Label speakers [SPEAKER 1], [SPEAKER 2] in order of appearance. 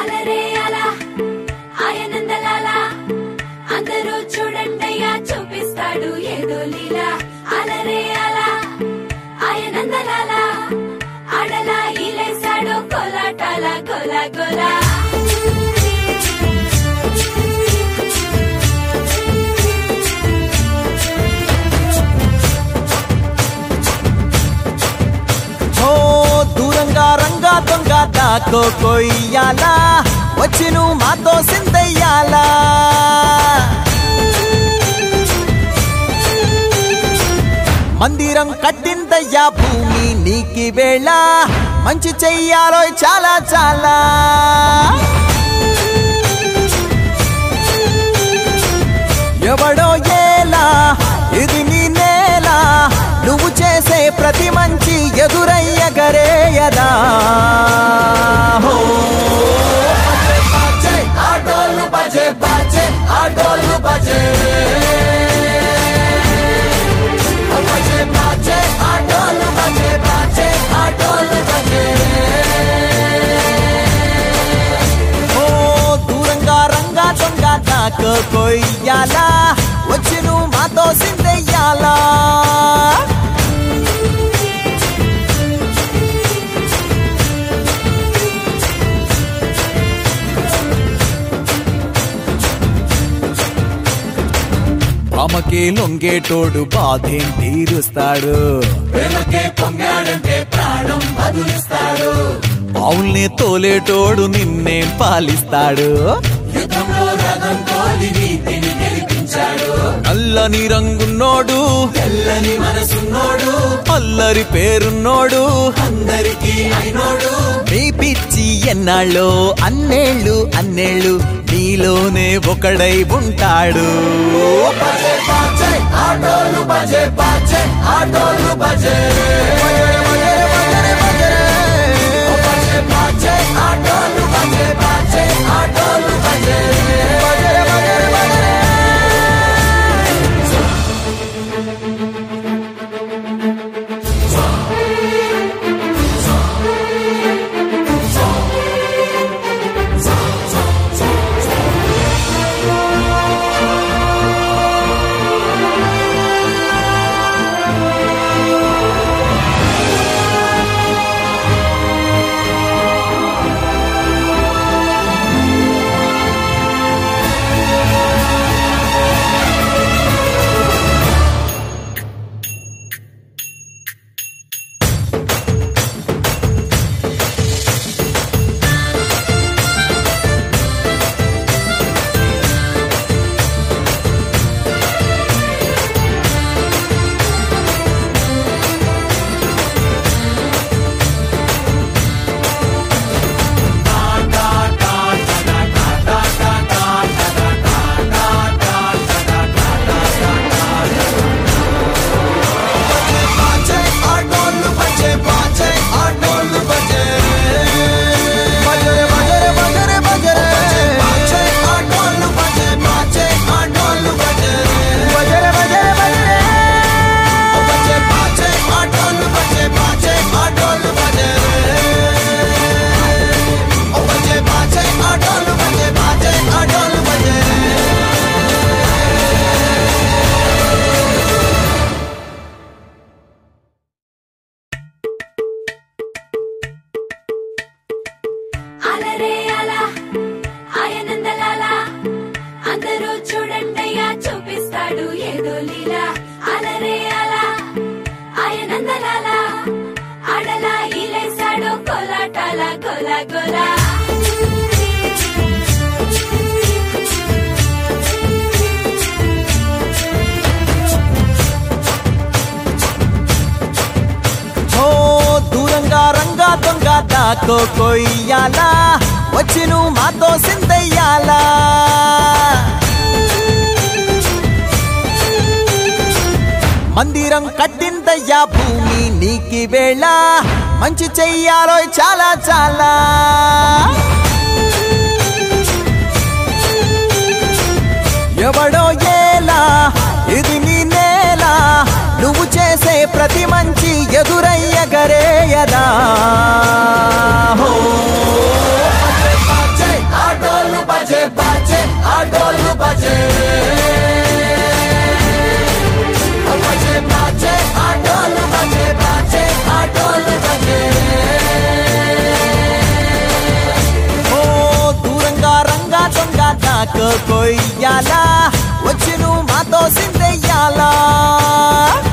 [SPEAKER 1] అలరే అలా ఆయనందలాల అందరూ చూడండయ్యా చూపిస్తాడు ఏదో లీలా అలరే అలా ఆయనందలాల ఆడలా ఈలేశాడు కోలాటాల గోలా గోలా
[SPEAKER 2] ఓ దూరంగా రంగా దొంగ దాకో కొయ్యాలా వచ్చి నువ్వు మాతో సిందయ్యాలా మందిరం కట్టిందయ్యా భూమి నీకి వేళ మంచి చెయ్యాలో చాలా చాలా ఎవడో ఏలా ఇది నీ నేల నువ్వు చేసే ప్రతి మంచి ఎదురయ్యగరేయదా హో. బజే బాజే, ఆటోలు బజే బాజే, ఆటోలు బజే. ఓ బజే బాజే, ఆటోలు బజే బాజే, ఆటోలు బజే. ఓ దూరంగా రంగా దొంగ నాకు కొయ్యాలా వచ్చి నువ్వు మాతో సిందెయ్యాలా ఆమెకి లొంగేటోడు బాధేం తీరుస్తాడు ఆవుల్ని తోలేటోడు నిన్నేం పాలిస్తాడు నల్లని రంగున్నోడు తెల్లని మనసున్నోడు అల్లరి పేరున్నోడు అందరికీ అయినోడు మీ పిచ్చి ఎన్నాళ్ళో అన్నేళ్ళు అన్నేళ్ళు నీలోనే ఒకడై ఉంటాడు బజే బాజే, ఆటోలు బజే బాజే, ఆటోలు బజే. బజరే, బజరే, బజరే, బజరే. ఓ బజే బాజే, ఆటోలు బజే బాజే, ఆటోలు బజే. బజరే, బజరే, బజరే. బాజే ఆటోలు బజే బాజే ఆటోలు బజే బజరే బజరే బజరే బజరే బాజే ఆటోలు బజే బాజే ఆటోలు బజే బజరే బజరే బజరే బజే బాజే ఆటోలు బజే బాజే ఆటోలు బజే ఓ బజే బాజే ఆటోలు బజే బాజే ఆటోలు బజే
[SPEAKER 1] అలరే అలా ఆయనందలాల అందరూ చూడండయ్యా చూపిస్తాడు ఏదో లీలా అలరే అలా ఆయనందలాల ఆడలా ఈలేశాడు కోలాటాల గోలా గోలా
[SPEAKER 2] ఓ దూరంగా రంగా దొంగ దాకో కొయ్యాలా వచ్చి నువ్వు మాతో సిందయ్యాలా మందిరం కట్టిందయ్యా భూమి నీకి వేళ మంచి చెయ్యాలో చాలా చాలా ఎవడో ఏలా ఇది నీ నేల నువ్వు చేసే ప్రతి మంచి ఎదురయ్యగరేయదా హో. బజే బాజే, ఆటోలు బజే బజే బాజే ఆటోలు బజే బాజే ఆటోలు బజే ఓ దూరంగా రంగా దొంగ దాకా కొయ్యాలా వచ్చి నువ్వు మాతో సిందెయ్యాలా